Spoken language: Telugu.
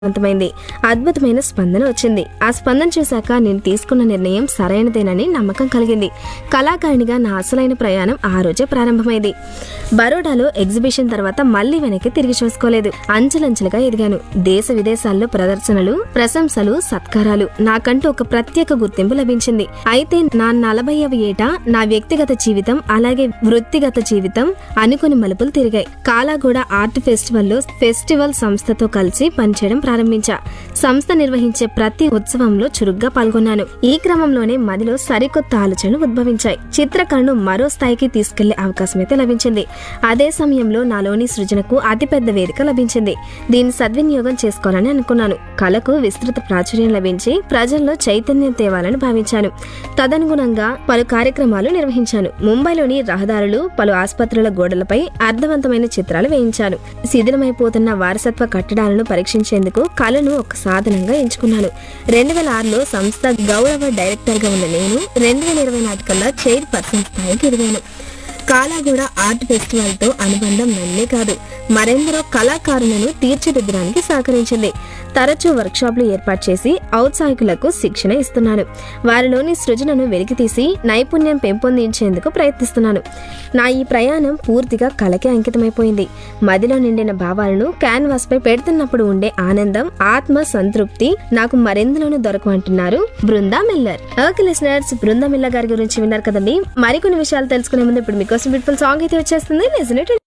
విజయవంతమైంది అద్భుతమైన స్పందన వచ్చింది ఆ స్పందన చూశాక నేను తీసుకున్న నిర్ణయం సరైనదేనని నమ్మకం కలిగింది కళాకారిణిగా నా అసలైన ప్రయాణం ఆ రోజే ప్రారంభమైంది బరోడాలో ఎగ్జిబిషన్ తర్వాత మళ్ళీ వెనక్కి తిరిగి చూసుకోలేదు అంచెలంచెలుగా ఎదిగాను దేశ విదేశాల్లో ప్రదర్శనలు ప్రశంసలు సత్కారాలు నాకంటూ ఒక ప్రత్యేక గుర్తింపు లభించింది అయితే నా నలభైవ ఏట నా వ్యక్తిగత జీవితం అలాగే వృత్తిగత జీవితం అనుకుని మలుపులు తిరిగాయి కాలాగూడ ఆర్ట్ ఫెస్టివల్లో ఫెస్టివల్ సంస్థతో కలిసి పనిచేయడం ప్రారంభించా సంస్థ నిర్వహించే ప్రతి ఉత్సవంలో చురుగ్గా పాల్గొన్నాను ఈ క్రమంలోనే మదిలో సరికొత్త ఆలోచనలు ఉద్భవించాయి చిత్రకళను మరో స్థాయికి తీసుకెళ్లే అవకాశం అయితే లభించింది అదే సమయంలో నాలోని సృజనకు అతిపెద్ద వేదిక లభించింది దీన్ని సద్వినియోగం చేసుకోవాలని అనుకున్నాను కళకు విస్తృత ప్రాచుర్యం లభించి ప్రజల్లో చైతన్యం తేవాలని భావించాను తదనుగుణంగా పలు కార్యక్రమాలు నిర్వహించాను ముంబైలోని రహదారులు పలు ఆసుపత్రుల గోడలపై అర్థవంతమైన చిత్రాలు వేయించాను శిథిలమైపోతున్న వారసత్వ కట్టడాలను పరీక్షించేందుకు కళను ఒక సాధనంగా ఎంచుకున్నాను రెండు వేల ఆరులో సంస్థ గౌరవ డైరెక్టర్గా ఉన్న నేను రెండు వేల ఇరవై నాటికల్లా చైర్ పర్సన్ స్థాయికి ఎదిగాను కాలాగూడ ఆర్ట్ ఫెస్టివల్ తో అనుబంధం నన్నే కాదు మరెందరో కళాకారులను తీర్చిదిద్దడానికి సహకరించింది తరచూ వర్క్షాప్లు ఏర్పాటు చేసి ఔత్సాహికులకు శిక్షణ ఇస్తున్నాను వారిలోని సృజనను వెలికితీసి నైపుణ్యం పెంపొందించేందుకు ప్రయత్నిస్తున్నాను నా ఈ ప్రయాణం పూర్తిగా కళకే అంకితమైపోయింది మదిలో నిండిన భావాలను క్యాన్వాస్ పై పెడుతున్నప్పుడు ఉండే ఆనందం ఆత్మ సంతృప్తి నాకు మరెందులోనూ దొరకమంటున్నారు Brinda Miller okay listeners Brinda Miller గారి గురించి విన్నారు కదండి మరికొన్ని విషయాలు తెలుసుకునే ముందు ఇప్పుడు మీకోసం బ్యూటిఫుల్ సాంగ్ అయితే వచ్చేస్తుంది లిసన్ ఇట్